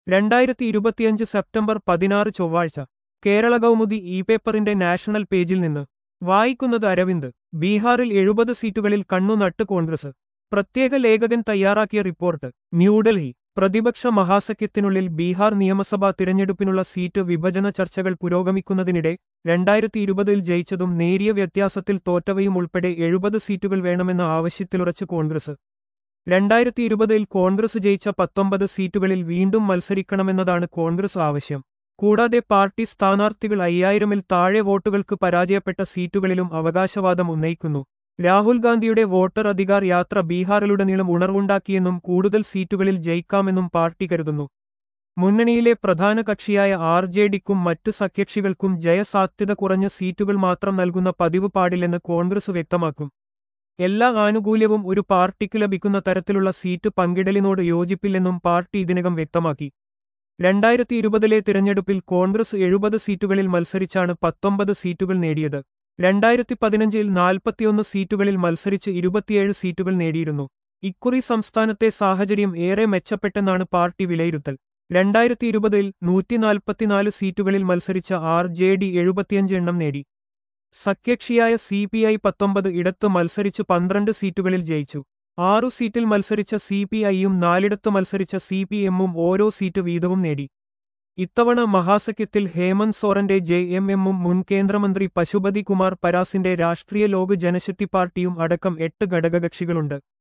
രണ്ടായിരത്തി ഇരുപത്തിയഞ്ച് സെപ്റ്റംബർ പതിനാറ് ചൊവ്വാഴ്ച കേരള കൗമുദി ഇ പേപ്പറിന്റെ നാഷണൽ പേജിൽ നിന്ന് വായിക്കുന്നത് അരവിന്ദ് ബീഹാറിൽ എഴുപത് സീറ്റുകളിൽ കണ്ണുനട്ട് കോൺഗ്രസ് പ്രത്യേക ലേഖകൻ തയ്യാറാക്കിയ റിപ്പോർട്ട് ന്യൂഡൽഹി പ്രതിപക്ഷ മഹാസഖ്യത്തിനുള്ളിൽ ബീഹാർ നിയമസഭാ തിരഞ്ഞെടുപ്പിനുള്ള സീറ്റ് വിഭജന ചർച്ചകൾ പുരോഗമിക്കുന്നതിനിടെ രണ്ടായിരത്തി ഇരുപതിൽ ജയിച്ചതും നേരിയ വ്യത്യാസത്തിൽ തോറ്റവയും ഉൾപ്പെടെ എഴുപത് സീറ്റുകൾ വേണമെന്ന ആവശ്യത്തിലുറച്ച് കോൺഗ്രസ് രണ്ടായിരത്തി ഇരുപതിൽ കോൺഗ്രസ് ജയിച്ച പത്തൊമ്പത് സീറ്റുകളിൽ വീണ്ടും മത്സരിക്കണമെന്നതാണ് കോൺഗ്രസ് ആവശ്യം കൂടാതെ പാർട്ടി സ്ഥാനാർത്ഥികൾ അയ്യായിരമിൽ താഴെ വോട്ടുകൾക്ക് പരാജയപ്പെട്ട സീറ്റുകളിലും അവകാശവാദം ഉന്നയിക്കുന്നു രാഹുൽ ഗാന്ധിയുടെ വോട്ടർ അധികാർ യാത്ര ബീഹാറിലുടനീളം ഉണർവുണ്ടാക്കിയെന്നും കൂടുതൽ സീറ്റുകളിൽ ജയിക്കാമെന്നും പാർട്ടി കരുതുന്നു മുന്നണിയിലെ പ്രധാന കക്ഷിയായ ആർ ജെ ഡിക്കും മറ്റ് സഖ്യകക്ഷികൾക്കും ജയസാധ്യത കുറഞ്ഞ സീറ്റുകൾ മാത്രം നൽകുന്ന പതിവ് പാടില്ലെന്ന് കോൺഗ്രസ് വ്യക്തമാക്കും എല്ലാ ആനുകൂല്യവും ഒരു പാർട്ടിക്ക് ലഭിക്കുന്ന തരത്തിലുള്ള സീറ്റ് പങ്കിടലിനോട് യോജിപ്പില്ലെന്നും പാർട്ടി ഇതിനകം വ്യക്തമാക്കി രണ്ടായിരത്തി ഇരുപതിലെ തിരഞ്ഞെടുപ്പിൽ കോൺഗ്രസ് എഴുപത് സീറ്റുകളിൽ മത്സരിച്ചാണ് പത്തൊമ്പത് സീറ്റുകൾ നേടിയത് രണ്ടായിരത്തി പതിനഞ്ചിൽ നാൽപ്പത്തിയൊന്ന് സീറ്റുകളിൽ മത്സരിച്ച് ഇരുപത്തിയേഴ് സീറ്റുകൾ നേടിയിരുന്നു ഇക്കുറി സംസ്ഥാനത്തെ സാഹചര്യം ഏറെ മെച്ചപ്പെട്ടെന്നാണ് പാർട്ടി വിലയിരുത്തൽ രണ്ടായിരത്തി ഇരുപതിൽ നൂറ്റിനാൽപ്പത്തിനാല് സീറ്റുകളിൽ മത്സരിച്ച ആർ ജെ ഡി എഴുപത്തിയഞ്ച് എണ്ണം നേടി സഖ്യകക്ഷിയായ സി പി ഐ പത്തൊമ്പത് ഇടത്ത് മത്സരിച്ച് പന്ത്രണ്ട് സീറ്റുകളിൽ ജയിച്ചു ആറു സീറ്റിൽ മത്സരിച്ച സി പി ഐയും നാലിടത്ത് മത്സരിച്ച സി പി എമ്മും ഓരോ സീറ്റ് വീതവും നേടി ഇത്തവണ മഹാസഖ്യത്തിൽ ഹേമന്ത് സോറന്റെ ജെ എം എമ്മും മുൻ കേന്ദ്രമന്ത്രി പശുപതി കുമാർ പരാസിന്റെ രാഷ്ട്രീയ ലോക് ജനശക്തി പാർട്ടിയും അടക്കം എട്ട് ഘടകകക്ഷികളുണ്ട്